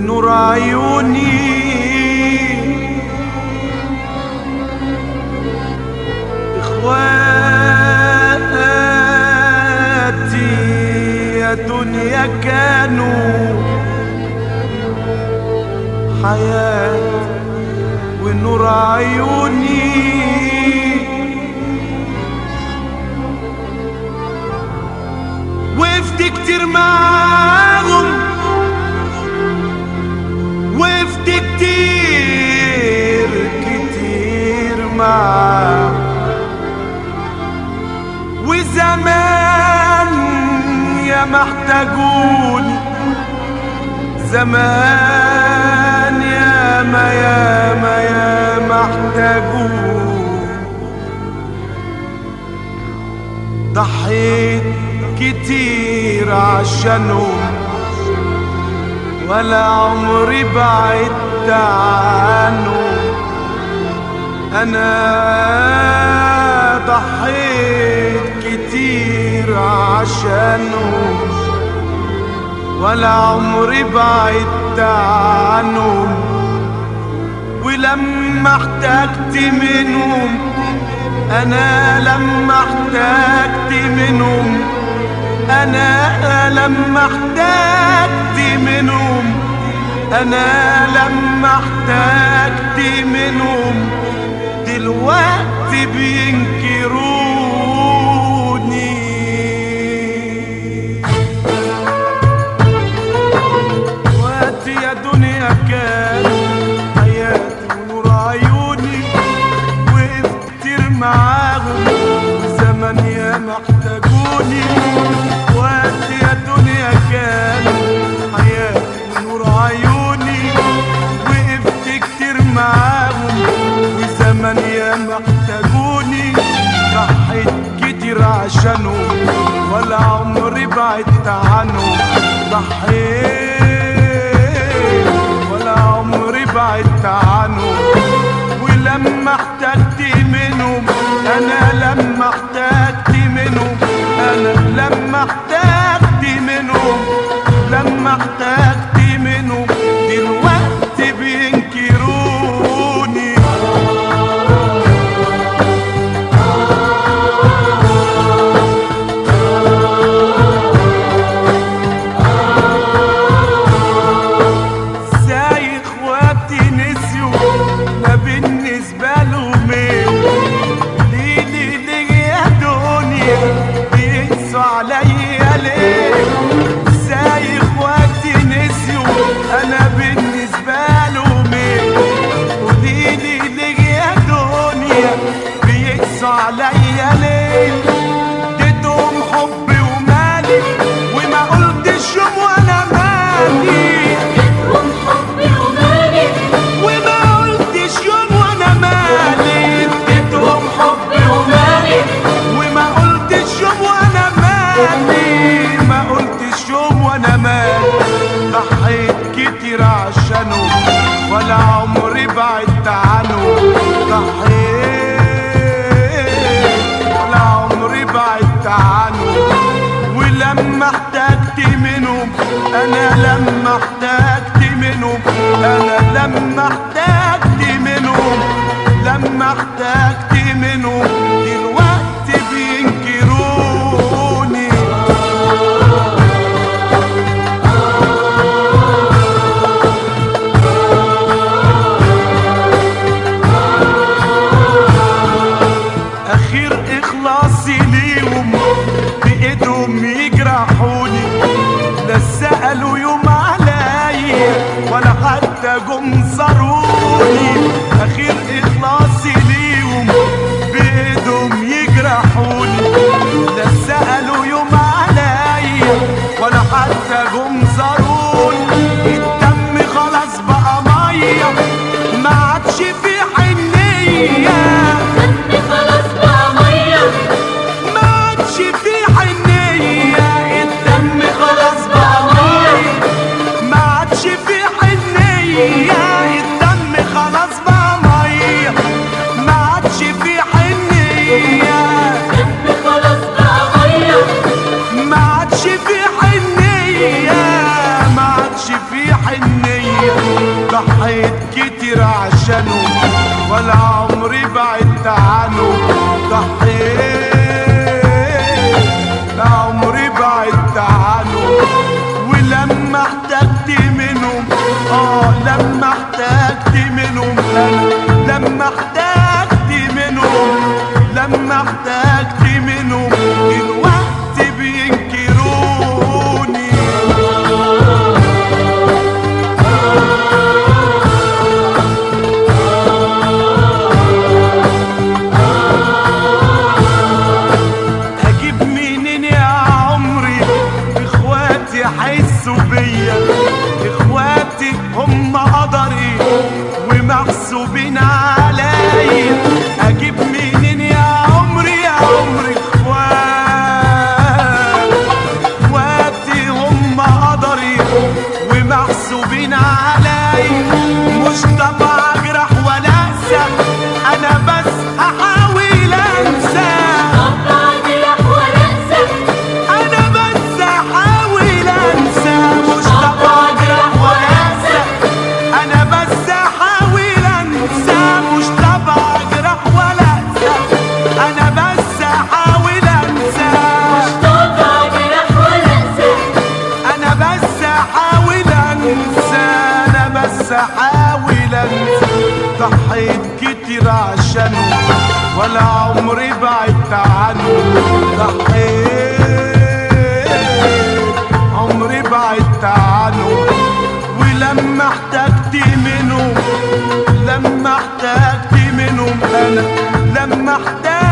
ونور عيوني اخواتي يا دنيا كانوا حياة ونور عيوني وقفت كتير معاهم وقفت كتير كتير معاهم وزمان يا محتاجوني زمان يا ما يا ما يا محتاجوني ضحيت كتير عشانهم ولا عمري بعدت عنهم انا ضحيت كتير عشانهم ولا عمري بعدت عنهم ولما احتجت منهم انا لما احتجت منهم انا لما احتجت منهم انا لما احتجت منهم دلوقتي بينكروني وقت يا دنيا كان حياتي ونور عيوني وقفت كتير معاهم زمن يا محتاجوني وقت يا دنيا كان حياتي ونور عيوني وقفت كتير معاهم وزمن يا محتاجوني ضحيت كتير عشانهم ولا عمري بعدت عنهم ضحيت ولا عمري بعدت عنهم ولما احتجت منهم انا لما احتجت منهم انا لما احتجت منهم لما احتجت منهم دلوقتي بينكروني ازاي اخواتي نسيوا ما بالنسبة لهم ايه ليه ليه ليه يا دنيا بيقسوا عليا ليه ازاي اخواتي نسيوا انا بالنسبة لهم ايه قوليلي ليه يا دنيا بيقسوا عليا ليه اديتهم حبي ومالي وما قلتش يوم وانا مالي اديتهم حبي ومالي وما قلتش يوم وانا مالي اديتهم حبي ومالي وما قلتش يوم وانا مالي ما قلتش يوم وانا مالي ضحيت كتير عشانه ولا عمري بعدت عنه ضحيت ولا عمري بعدت عنه ولما احتجت منهم انا لما احتجت منهم انا لما احتجت منهم لما احتجت منهم دلوقتي بينكروني اخير اخلاصي ليهم بايدهم يجرحوني لا سالوا يوم عليا ولا حتى جم زاروني اخير اخلاصي ليهم بايدهم يجرحوني لا سالوا يوم عليا ولا حتى جم زاروني الدم خلاص بقى ميه ما عادش في حنيه دمي خلاص بقى ميه ما عادش في حنية الدم خلاص بقى مية ما عادش في حنية الدم خلاص بقى مية احتجت منهم اه لما احتجت منهم انا لما احتجت منهم لما احتجت منهم الوقت بينكروني هجيب منين يا عمري اخواتي حسوا بيا اخواتي هم قدري ومحسوبين عليا اجيب منين يا عمري يا عمري اخوات اخواتي هم قدري ومحسوبين عليا مش طبع اجرح ولا انسى انا بس هحاول انسى طبع جرح ونأسى انا بس احاول انسى مش طبع اجرح ولا انسى انا بس احاول انسى مش طبع اجرح ولا انسى انا بس احاول انسى طبع جرح ونأسى انا بس احاول انسى انا بس احاول انسى ضحيت كتير عشانه ولا عمري بعدت عنه ضحيت عمري بعدت عنه ولما احتجت منه لما احتجت منهم انا لما احتجت